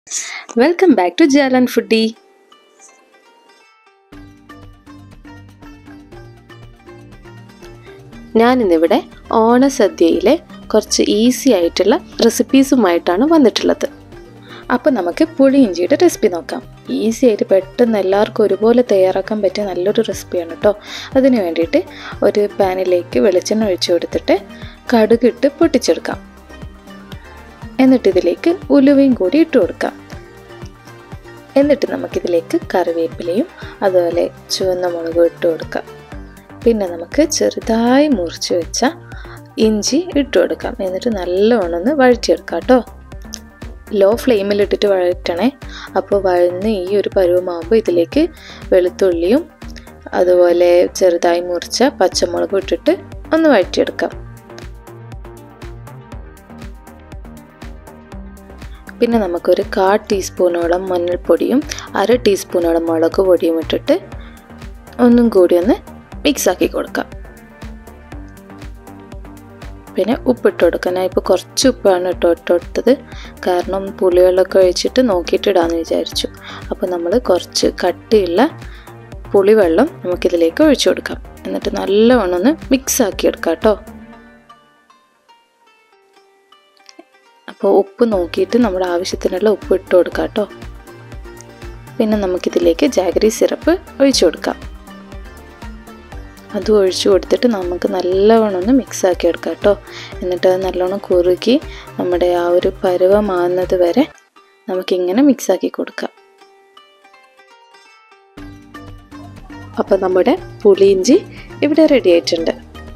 welcome back to Jalan foodie ഞാനിന്നിവിടെ ഓണസദ്യയിലെ കുറച്ച് ഈസി ആയിട്ടുള്ള റെസിപ്പീസുമായിട്ടാണ് വന്നിട്ടുള്ളത് അപ്പോൾ നമുക്ക് പുളിയിഞ്ചിയുടെ റെസിപ്പി നോക്കാം ഈസി ആയിട്ട് പെട്ടെന്ന് എല്ലാവർക്കും ഒരുപോലെ തയ്യാറാക്കാൻ പറ്റിയ നല്ലൊരു റെസിപ്പിയാണ് കേട്ടോ അതിന് വേണ്ടിയിട്ട് ഒരു പാനിലേക്ക് വെളിച്ചെണ്ണ ഒഴിച്ചു കൊടുത്തിട്ട് കടുകിട്ട് പൊട്ടിച്ചെടുക്കാം എന്നിട്ട് ഇതിലേക്ക് ഉലുവയും കൂടി ഇട്ട് കൊടുക്കാം എന്നിട്ട് നമുക്കിതിലേക്ക് കറിവേപ്പിലയും അതുപോലെ ചുവന്ന മുളകും ഇട്ട് കൊടുക്കാം പിന്നെ നമുക്ക് ചെറുതായി മുറിച്ച് വെച്ച ഇഞ്ചി ഇട്ട് കൊടുക്കാം എന്നിട്ട് നല്ലോണം ഒന്ന് വഴറ്റിയെടുക്കാം കേട്ടോ ലോ ഫ്ലെയിമിലിട്ടിട്ട് വഴറ്റണേ അപ്പോൾ വഴന്ന് ഈ ഒരു പരുവമാകുമ്പോൾ ഇതിലേക്ക് വെളുത്തുള്ളിയും അതുപോലെ ചെറുതായി മുറിച്ച പച്ചമുളകും ഇട്ടിട്ട് ഒന്ന് വഴറ്റിയെടുക്കാം പിന്നെ നമുക്കൊരു കാ ടീസ്പൂണോളം മഞ്ഞൾപ്പൊടിയും അര ടീസ്പൂണോളം മുളക് പൊടിയും ഇട്ടിട്ട് ഒന്നും കൂടി ഒന്ന് മിക്സ് ആക്കി കൊടുക്കാം പിന്നെ ഉപ്പിട്ട് കൊടുക്കാം ഞാൻ ഇപ്പോൾ കുറച്ച് ഉപ്പാണ് ഇട്ടോ ഇട്ട് കൊടുത്തത് കാരണം പുളിവെള്ളമൊക്കെ ഒഴിച്ചിട്ട് നോക്കിയിട്ട് ഇടാമെന്ന് വിചാരിച്ചു അപ്പോൾ നമ്മൾ കുറച്ച് കട്ടിയുള്ള പുളിവെള്ളം നമുക്കിതിലേക്ക് ഒഴിച്ചു കൊടുക്കാം എന്നിട്ട് നല്ലവണ്ണം ഒന്ന് മിക്സ് ആക്കി എടുക്കാം കേട്ടോ അപ്പോൾ ഉപ്പ് നോക്കിയിട്ട് നമ്മുടെ ആവശ്യത്തിനുള്ള ഉപ്പ് ഇട്ട് കൊടുക്കാം കേട്ടോ പിന്നെ നമുക്കിതിലേക്ക് ജാഗരി സിറപ്പ് ഒഴിച്ചു കൊടുക്കാം അതും ഒഴിച്ചു കൊടുത്തിട്ട് നമുക്ക് നല്ലവണ്ണം ഒന്ന് മിക്സ് ആക്കി എടുക്കാം കേട്ടോ എന്നിട്ട് അത് നല്ലോണം കുറുകി നമ്മുടെ ആ ഒരു പരുവമാകുന്നത് വരെ നമുക്കിങ്ങനെ മിക്സ് ആക്കി കൊടുക്കാം അപ്പോൾ നമ്മുടെ പുളിയിഞ്ചി ഇവിടെ റെഡി ആയിട്ടുണ്ട്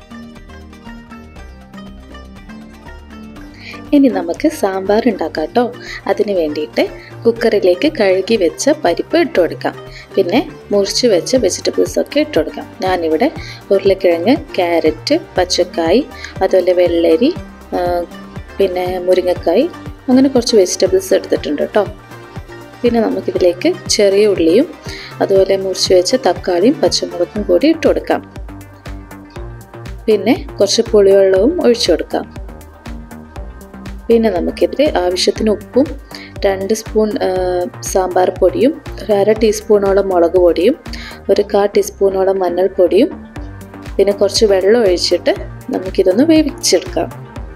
ഇനി നമുക്ക് സാമ്പാർ ഉണ്ടാക്കാം കേട്ടോ അതിന് വേണ്ടിയിട്ട് കുക്കറിലേക്ക് കഴുകി വെച്ച പരിപ്പ് ഇട്ട് കൊടുക്കാം പിന്നെ മുറിച്ച് വെച്ച വെജിറ്റബിൾസ് ഒക്കെ ഇട്ട് കൊടുക്കാം ഞാനിവിടെ ഉരുളക്കിഴങ്ങ് ക്യാരറ്റ് പച്ചക്കായ് അതുപോലെ വെള്ളരി പിന്നെ മുരിങ്ങക്കായ് അങ്ങനെ കുറച്ച് വെജിറ്റബിൾസ് എടുത്തിട്ടുണ്ട് കേട്ടോ പിന്നെ നമുക്കിതിലേക്ക് ചെറിയ ഉള്ളിയും അതുപോലെ മുറിച്ച് വെച്ച തക്കാളിയും പച്ചമുളകും കൂടി ഇട്ട് കൊടുക്കാം പിന്നെ കുറച്ച് പുളിവെള്ളവും ഒഴിച്ചു കൊടുക്കാം പിന്നെ നമുക്കിതിൽ ആവശ്യത്തിന് ഉപ്പും രണ്ട് സ്പൂൺ സാമ്പാർ പൊടിയും ഒരു അര ടീസ്പൂണോളം മുളക് പൊടിയും ഒരു കാ ടീസ്പൂണോളം മഞ്ഞൾപ്പൊടിയും പിന്നെ കുറച്ച് വെള്ളം ഒഴിച്ചിട്ട് നമുക്കിതൊന്ന് വേവിച്ചെടുക്കാം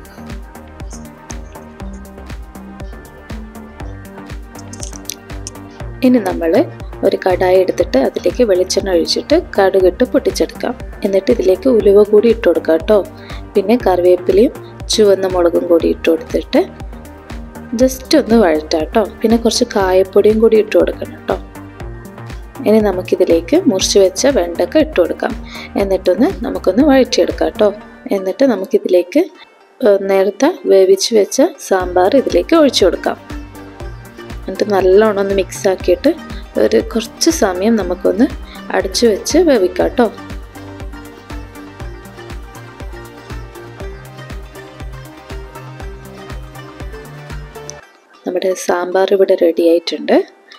ഇനി നമ്മൾ ഒരു കടായി എടുത്തിട്ട് അതിലേക്ക് വെളിച്ചെണ്ണ ഒഴിച്ചിട്ട് കടുകിട്ട് പൊട്ടിച്ചെടുക്കാം എന്നിട്ട് ഇതിലേക്ക് ഉലുവ കൂടി ഇട്ട് കൊടുക്കാം കേട്ടോ പിന്നെ കറിവേപ്പിലയും ചുവന്ന മുളകും കൂടി ഇട്ട് കൊടുത്തിട്ട് ജസ്റ്റ് ഒന്ന് വഴറ്റാം കേട്ടോ പിന്നെ കുറച്ച് കായപ്പൊടിയും കൂടി ഇട്ട് കൊടുക്കണം കേട്ടോ ഇനി നമുക്കിതിലേക്ക് മുറിച്ച് വെച്ച വെണ്ടക്ക ഇട്ട് കൊടുക്കാം എന്നിട്ടൊന്ന് നമുക്കൊന്ന് വഴറ്റിയെടുക്കാം കേട്ടോ എന്നിട്ട് നമുക്കിതിലേക്ക് നേരത്തെ വേവിച്ച് വെച്ച സാമ്പാർ ഇതിലേക്ക് ഒഴിച്ചു കൊടുക്കാം എന്നിട്ട് നല്ലോണം ഒന്ന് മിക്സ് ആക്കിയിട്ട് ഒരു കുറച്ച് സമയം നമുക്കൊന്ന് അടച്ചു വെച്ച് വേവിക്കാം കേട്ടോ നമ്മുടെ സാമ്പാർ ഇവിടെ റെഡി ആയിട്ടുണ്ട്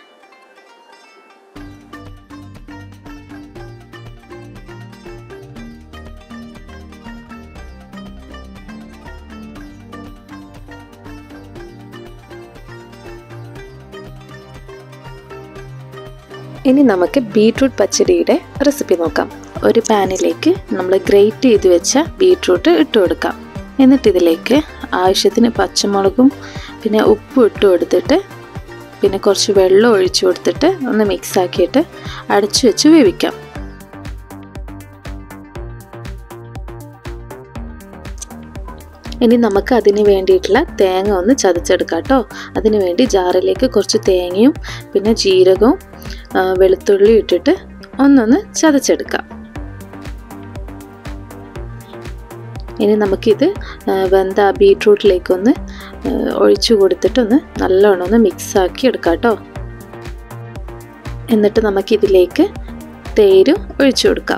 ഇനി നമുക്ക് ബീട്രൂട്ട് പച്ചടിയുടെ റെസിപ്പി നോക്കാം ഒരു പാനിലേക്ക് നമ്മൾ ഗ്രേറ്റ് ചെയ്ത് വെച്ച ബീട്രൂട്ട് ഇട്ട് കൊടുക്കാം എന്നിട്ട് ഇതിലേക്ക് ആവശ്യത്തിന് പച്ചമുളകും പിന്നെ ഉപ്പും ഇട്ട് കൊടുത്തിട്ട് പിന്നെ കുറച്ച് വെള്ളം ഒഴിച്ചു കൊടുത്തിട്ട് ഒന്ന് മിക്സ് ആക്കിയിട്ട് അടച്ചു വെച്ച് വേവിക്കാം ഇനി നമുക്ക് അതിന് വേണ്ടിയിട്ടുള്ള തേങ്ങ ഒന്ന് ചതച്ചെടുക്കാം കേട്ടോ അതിന് വേണ്ടി ജാറിലേക്ക് കുറച്ച് തേങ്ങയും പിന്നെ ജീരകവും വെളുത്തുള്ളി ഇട്ടിട്ട് ഒന്നൊന്ന് ചതച്ചെടുക്കാം ഇനി നമുക്കിത് വെന്ത ബീട്രൂട്ടിലേക്കൊന്ന് ഒഴിച്ചു കൊടുത്തിട്ടൊന്ന് നല്ലോണം ഒന്ന് മിക്സ് ആക്കി എടുക്കാം കേട്ടോ എന്നിട്ട് നമുക്കിതിലേക്ക് തേര് ഒഴിച്ചു കൊടുക്കാം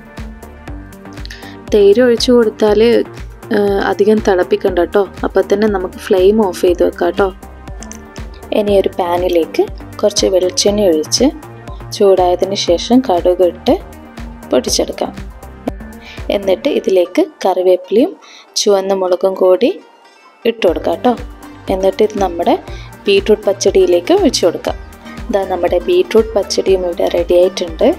തേര് ഒഴിച്ചു കൊടുത്താൽ അധികം തിളപ്പിക്കണ്ട കേട്ടോ അപ്പോൾ തന്നെ നമുക്ക് ഫ്ലെയിം ഓഫ് ചെയ്ത് വെക്കാം കേട്ടോ ഇനി ഒരു പാനിലേക്ക് കുറച്ച് വെളിച്ചെണ്ണ ഒഴിച്ച് ചൂടായതിന് ശേഷം കടുക് ഇട്ട് പൊട്ടിച്ചെടുക്കാം എന്നിട്ട് ഇതിലേക്ക് കറിവേപ്പിലയും ചുവന്ന മുളകും കൂടി ഇട്ട് കൊടുക്കാം കേട്ടോ എന്നിട്ട് ഇത് നമ്മുടെ ബീട്രൂട്ട് പച്ചടിയിലേക്ക് ഒഴിച്ചു കൊടുക്കാം ഇതാ നമ്മുടെ ബീട്രൂട്ട് പച്ചടിയും ഇവിടെ റെഡി ആയിട്ടുണ്ട്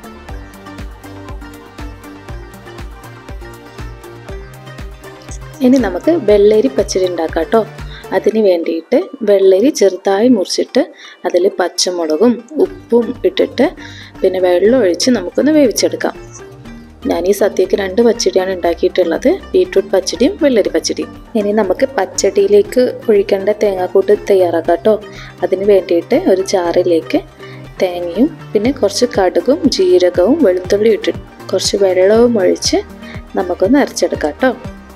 ഇനി നമുക്ക് വെള്ളരി പച്ചടി ഉണ്ടാക്കാം കേട്ടോ അതിന് വേണ്ടിയിട്ട് വെള്ളരി ചെറുതായി മുറിച്ചിട്ട് അതിൽ പച്ചമുളകും ഉപ്പും ഇട്ടിട്ട് പിന്നെ വെള്ളം ഒഴിച്ച് നമുക്കൊന്ന് വേവിച്ചെടുക്കാം ഞാൻ ഈ സദ്യക്ക് രണ്ട് പച്ചടിയാണ് ഉണ്ടാക്കിയിട്ടുള്ളത് ബീട്രൂട്ട് പച്ചടിയും വെള്ളരി പച്ചടിയും ഇനി നമുക്ക് പച്ചടിയിലേക്ക് ഒഴിക്കേണ്ട തേങ്ങാക്കൂട്ട് തയ്യാറാക്കാം കേട്ടോ അതിന് വേണ്ടിയിട്ട് ഒരു ചാറിലേക്ക് തേങ്ങയും പിന്നെ കുറച്ച് കടുകും ജീരകവും വെളുത്തുള്ളി ഇട്ടിട്ട് കുറച്ച് വെള്ളവും ഒഴിച്ച് നമുക്കൊന്ന് അരച്ചെടുക്കാം കേട്ടോ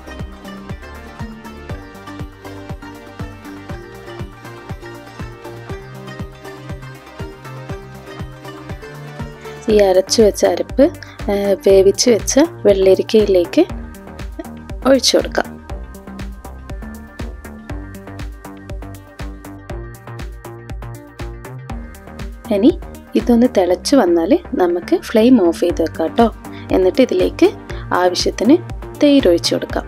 ഈ അരച്ചു വെച്ച അരപ്പ് വേവിച്ച് വെച്ച വെള്ളരിക്കയിലേക്ക് ഒഴിച്ചു കൊടുക്കാം ഇനി ഇതൊന്ന് തിളച്ച് വന്നാൽ നമുക്ക് ഫ്ലെയിം ഓഫ് ചെയ്ത് വെക്കാം കേട്ടോ എന്നിട്ട് ഇതിലേക്ക് ആവശ്യത്തിന് തൈര് ഒഴിച്ചു കൊടുക്കാം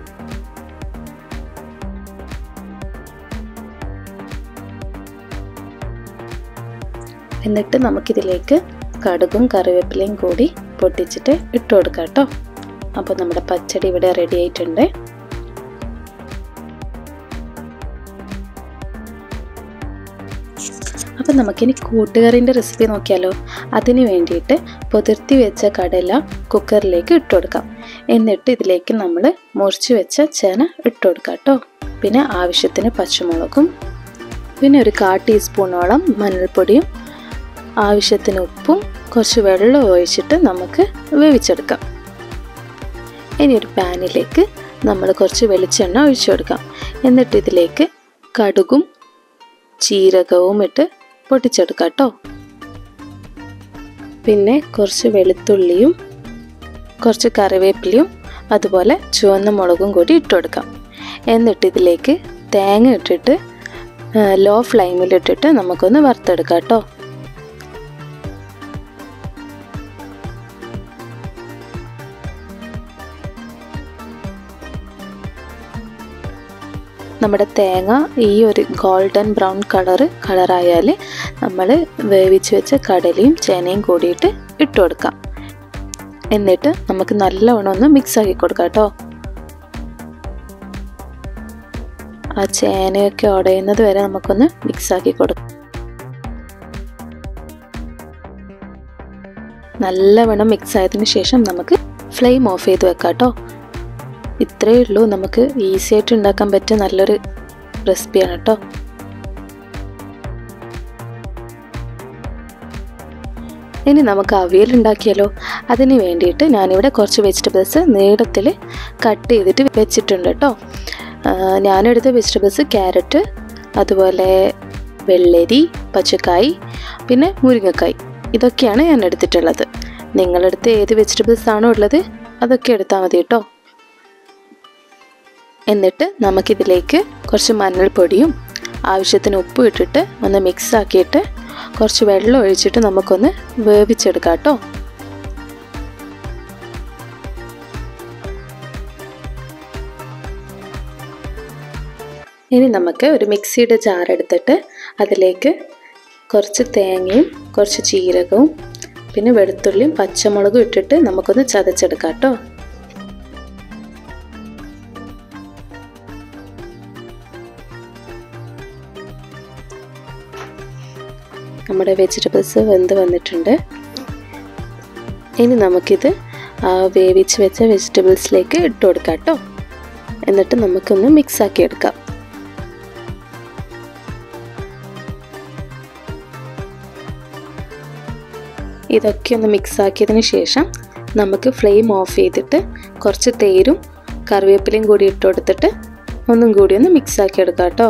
എന്നിട്ട് നമുക്കിതിലേക്ക് കടുകും കറിവേപ്പിലയും കൂടി പൊട്ടിച്ചിട്ട് ഇട്ട് കൊടുക്കാം കേട്ടോ അപ്പോൾ നമ്മുടെ പച്ചടി ഇവിടെ റെഡി ആയിട്ടുണ്ട് അപ്പം നമുക്കിനി കൂട്ടുകറിൻ്റെ റെസിപ്പി നോക്കിയാലോ അതിന് വേണ്ടിയിട്ട് പൊതിർത്തി വെച്ച കടല കുക്കറിലേക്ക് ഇട്ട് കൊടുക്കാം എന്നിട്ട് ഇതിലേക്ക് നമ്മൾ മുറിച്ച് വെച്ച ചേന ഇട്ട് കൊടുക്കാം കേട്ടോ പിന്നെ ആവശ്യത്തിന് പച്ചമുളകും പിന്നെ ഒരു കാ ടീസ്പൂണോളം മഞ്ഞൾപ്പൊടിയും ആവശ്യത്തിന് ഉപ്പും കുറച്ച് വെള്ളം ഒഴിച്ചിട്ട് നമുക്ക് വേവിച്ചെടുക്കാം ഇനി ഒരു പാനിലേക്ക് നമ്മൾ കുറച്ച് വെളിച്ചെണ്ണ ഒഴിച്ചു കൊടുക്കാം എന്നിട്ട് ഇതിലേക്ക് കടുകും ജീരകവും ഇട്ട് പൊട്ടിച്ചെടുക്കാം കേട്ടോ പിന്നെ കുറച്ച് വെളുത്തുള്ളിയും കുറച്ച് കറിവേപ്പിലയും അതുപോലെ ചുവന്ന മുളകും കൂടി ഇട്ട് കൊടുക്കാം എന്നിട്ട് ഇതിലേക്ക് തേങ്ങ ഇട്ടിട്ട് ലോ ഫ്ലെയിമിലിട്ടിട്ട് നമുക്കൊന്ന് വറുത്തെടുക്കാം കേട്ടോ നമ്മുടെ തേങ്ങ ഈ ഒരു ഗോൾഡൻ ബ്രൗൺ കളറ് കളറായാൽ നമ്മൾ വേവിച്ച് വെച്ച കടലയും ചേനയും കൂടിയിട്ട് ഇട്ട് കൊടുക്കാം എന്നിട്ട് നമുക്ക് നല്ലവണ്ണം ഒന്ന് മിക്സ് ആക്കി കൊടുക്കാം കേട്ടോ ആ ചേനയൊക്കെ ഉടയുന്നത് വരെ നമുക്കൊന്ന് മിക്സ് ആക്കി കൊടുക്കാം നല്ലവണ്ണം മിക്സ് ആയതിനു ശേഷം നമുക്ക് ഫ്ലെയിം ഓഫ് ചെയ്ത് വെക്കാം കേട്ടോ ഇത്രയേ ഉള്ളൂ നമുക്ക് ഈസി ആയിട്ട് ഉണ്ടാക്കാൻ പറ്റിയ നല്ലൊരു റെസിപ്പിയാണ് കേട്ടോ ഇനി നമുക്ക് അവിയൽ ഉണ്ടാക്കിയാലോ അതിന് വേണ്ടിയിട്ട് ഞാനിവിടെ കുറച്ച് വെജിറ്റബിൾസ് നീളത്തിൽ കട്ട് ചെയ്തിട്ട് വെച്ചിട്ടുണ്ട് കേട്ടോ ഞാനെടുത്ത വെജിറ്റബിൾസ് ക്യാരറ്റ് അതുപോലെ വെള്ളരി പച്ചക്കായ് പിന്നെ മുരിങ്ങക്കായ് ഇതൊക്കെയാണ് ഞാൻ എടുത്തിട്ടുള്ളത് നിങ്ങളടുത്ത് ഏത് വെജിറ്റബിൾസ് ആണോ ഉള്ളത് അതൊക്കെ എടുത്താൽ മതി കേട്ടോ എന്നിട്ട് നമുക്കിതിലേക്ക് കുറച്ച് മഞ്ഞൾപ്പൊടിയും ആവശ്യത്തിന് ഉപ്പ് ഇട്ടിട്ട് ഒന്ന് മിക്സ് ആക്കിയിട്ട് കുറച്ച് വെള്ളം ഒഴിച്ചിട്ട് നമുക്കൊന്ന് വേവിച്ചെടുക്കാം കേട്ടോ ഇനി നമുക്ക് ഒരു മിക്സിയുടെ ജാർ എടുത്തിട്ട് അതിലേക്ക് കുറച്ച് തേങ്ങയും കുറച്ച് ജീരകവും പിന്നെ വെളുത്തുള്ളിയും പച്ചമുളകും ഇട്ടിട്ട് നമുക്കൊന്ന് ചതച്ചെടുക്കാം കേട്ടോ നമ്മുടെ വെജിറ്റബിൾസ് വെന്ത് വന്നിട്ടുണ്ട് ഇനി നമുക്കിത് ആ വേവിച്ച് വെച്ച വെജിറ്റബിൾസിലേക്ക് ഇട്ട് കൊടുക്കാം കേട്ടോ എന്നിട്ട് നമുക്കൊന്ന് മിക്സ് ആക്കി എടുക്കാം ഇതൊക്കെ ഒന്ന് മിക്സ് ആക്കിയതിന് ശേഷം നമുക്ക് ഫ്ലെയിം ഓഫ് ചെയ്തിട്ട് കുറച്ച് തേരും കറിവേപ്പിലയും കൂടി ഇട്ട് കൊടുത്തിട്ട് ഒന്നും കൂടി ഒന്ന് മിക്സ് ആക്കി എടുക്കാം കേട്ടോ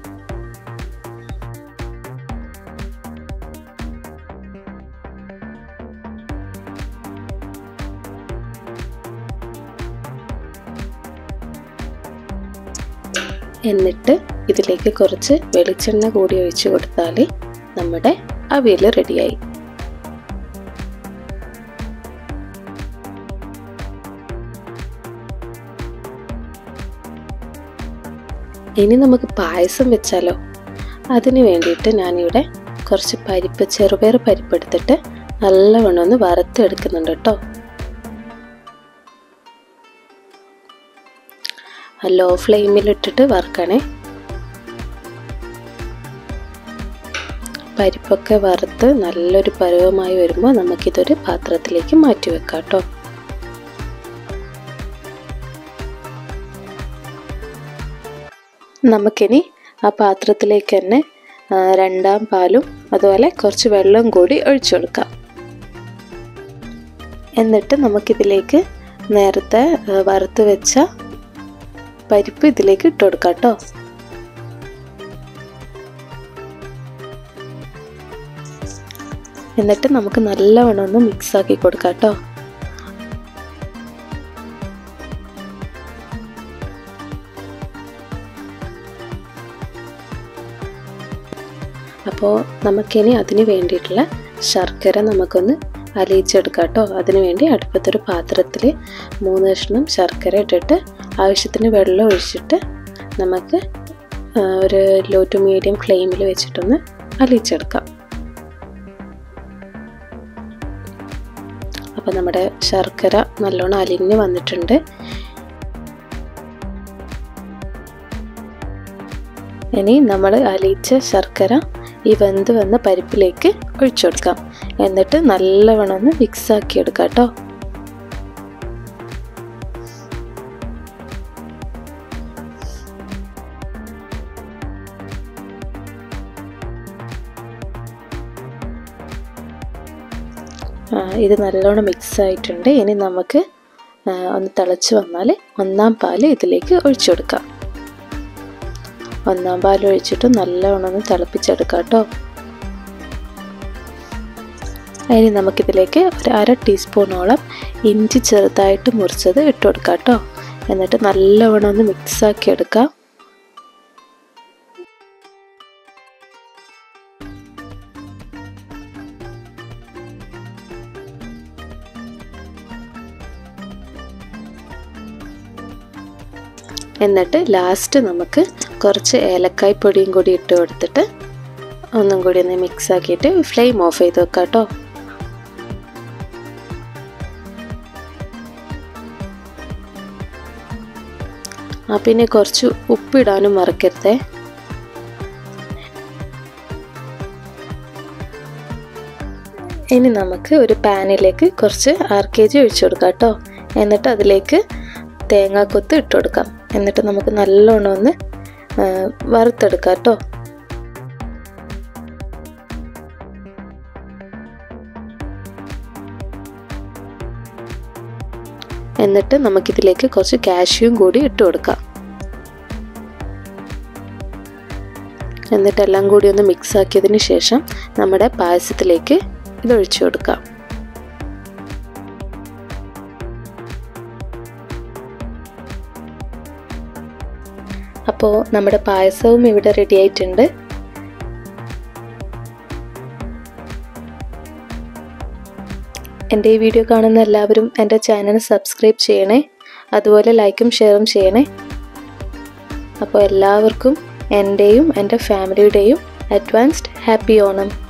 എന്നിട്ട് ഇതിലേക്ക് കുറച്ച് വെളിച്ചെണ്ണ കൂടി ഒഴിച്ച് കൊടുത്താൽ നമ്മുടെ അവിയൽ റെഡിയായി ഇനി നമുക്ക് പായസം വെച്ചാലോ അതിന് വേണ്ടിയിട്ട് ഞാനിവിടെ കുറച്ച് പരിപ്പ് ചെറുപയർ പരിപ്പ് എടുത്തിട്ട് നല്ലവണ്ണം ഒന്ന് വറുത്തെടുക്കുന്നുണ്ട് കേട്ടോ ലോ ഫ്ലെയിമിലിട്ടിട്ട് വറുക്കണേ പരിപ്പൊക്കെ വറുത്ത് നല്ലൊരു പരുവമായി വരുമ്പോൾ നമുക്കിതൊരു പാത്രത്തിലേക്ക് മാറ്റി വെക്കാം കേട്ടോ നമുക്കിനി ആ പാത്രത്തിലേക്ക് തന്നെ രണ്ടാം പാലും അതുപോലെ കുറച്ച് വെള്ളം കൂടി ഒഴിച്ചു കൊടുക്കാം എന്നിട്ട് നമുക്കിതിലേക്ക് നേരത്തെ വറുത്ത് വെച്ച പരിപ്പ് ഇതിലേക്ക് ഇട്ട് കൊടുക്കാം കേട്ടോ എന്നിട്ട് നമുക്ക് നല്ലവണ്ണം ഒന്ന് മിക്സ് ആക്കി കൊടുക്കാം കേട്ടോ അപ്പോൾ നമുക്കിനി അതിന് വേണ്ടിയിട്ടുള്ള ശർക്കര നമുക്കൊന്ന് അലിയിച്ചെടുക്കാം കേട്ടോ അതിന് വേണ്ടി അടുപ്പത്തൊരു പാത്രത്തിൽ മൂന്ന് കഷ്ണം ശർക്കര ഇട്ടിട്ട് ആവശ്യത്തിന് വെള്ളം ഒഴിച്ചിട്ട് നമുക്ക് ഒരു ലോ ടു മീഡിയം ഫ്ലെയിമിൽ വെച്ചിട്ടൊന്ന് അലിയിച്ചെടുക്കാം അപ്പോൾ നമ്മുടെ ശർക്കര നല്ലോണം അലിഞ്ഞ് വന്നിട്ടുണ്ട് ഇനി നമ്മൾ അലിയിച്ച ശർക്കര ഈ വെന്ത് വന്ന പരിപ്പിലേക്ക് ഒഴിച്ചു കൊടുക്കാം എന്നിട്ട് നല്ലവണ്ണം ഒന്ന് മിക്സ് ആക്കി എടുക്കാം കേട്ടോ ഇത് നല്ലോണം മിക്സ് ആയിട്ടുണ്ട് ഇനി നമുക്ക് ഒന്ന് തിളച്ച് വന്നാൽ ഒന്നാം പാല് ഇതിലേക്ക് ഒഴിച്ചു കൊടുക്കാം ഒന്നാം പാൽ ഒഴിച്ചിട്ട് നല്ലവണ്ണം ഒന്ന് തിളപ്പിച്ചെടുക്കാം കേട്ടോ ഇനി നമുക്കിതിലേക്ക് ഒരു അര ടീസ്പൂണോളം ഇഞ്ചി ചെറുതായിട്ട് മുറിച്ചത് ഇട്ട് കൊടുക്കാം കേട്ടോ എന്നിട്ട് നല്ലവണ്ണം ഒന്ന് മിക്സാക്കി എടുക്കാം എന്നിട്ട് ലാസ്റ്റ് നമുക്ക് കുറച്ച് ഏലക്കായ് പൊടിയും കൂടി ഇട്ട് കൊടുത്തിട്ട് ഒന്നും കൂടി ഒന്ന് മിക്സ് ആക്കിയിട്ട് ഫ്ലെയിം ഓഫ് ചെയ്ത് വെക്കാം കേട്ടോ ആ പിന്നെ കുറച്ച് ഉപ്പിടാനും മറക്കരുതേ ഇനി നമുക്ക് ഒരു പാനിലേക്ക് കുറച്ച് ആർ കെ ജി ഒഴിച്ചു കൊടുക്കാം കേട്ടോ എന്നിട്ട് അതിലേക്ക് തേങ്ങാക്കൊത്ത് ഇട്ട് കൊടുക്കാം എന്നിട്ട് നമുക്ക് നല്ലോണം ഒന്ന് വറുത്തെടുക്കാം കേട്ടോ എന്നിട്ട് നമുക്കിതിലേക്ക് കുറച്ച് കാഷ്യൂം കൂടി ഇട്ട് കൊടുക്കാം എന്നിട്ടെല്ലാം കൂടി ഒന്ന് മിക്സ് ആക്കിയതിന് ശേഷം നമ്മുടെ പായസത്തിലേക്ക് ഇത് ഒഴിച്ചു കൊടുക്കാം അപ്പോൾ നമ്മുടെ പായസവും ഇവിടെ റെഡി ആയിട്ടുണ്ട് എൻ്റെ ഈ വീഡിയോ കാണുന്ന എല്ലാവരും എൻ്റെ ചാനൽ സബ്സ്ക്രൈബ് ചെയ്യണേ അതുപോലെ ലൈക്കും ഷെയറും ചെയ്യണേ അപ്പോൾ എല്ലാവർക്കും എൻ്റെയും എൻ്റെ ഫാമിലിയുടെയും അഡ്വാൻസ്ഡ് ഹാപ്പി ഓണം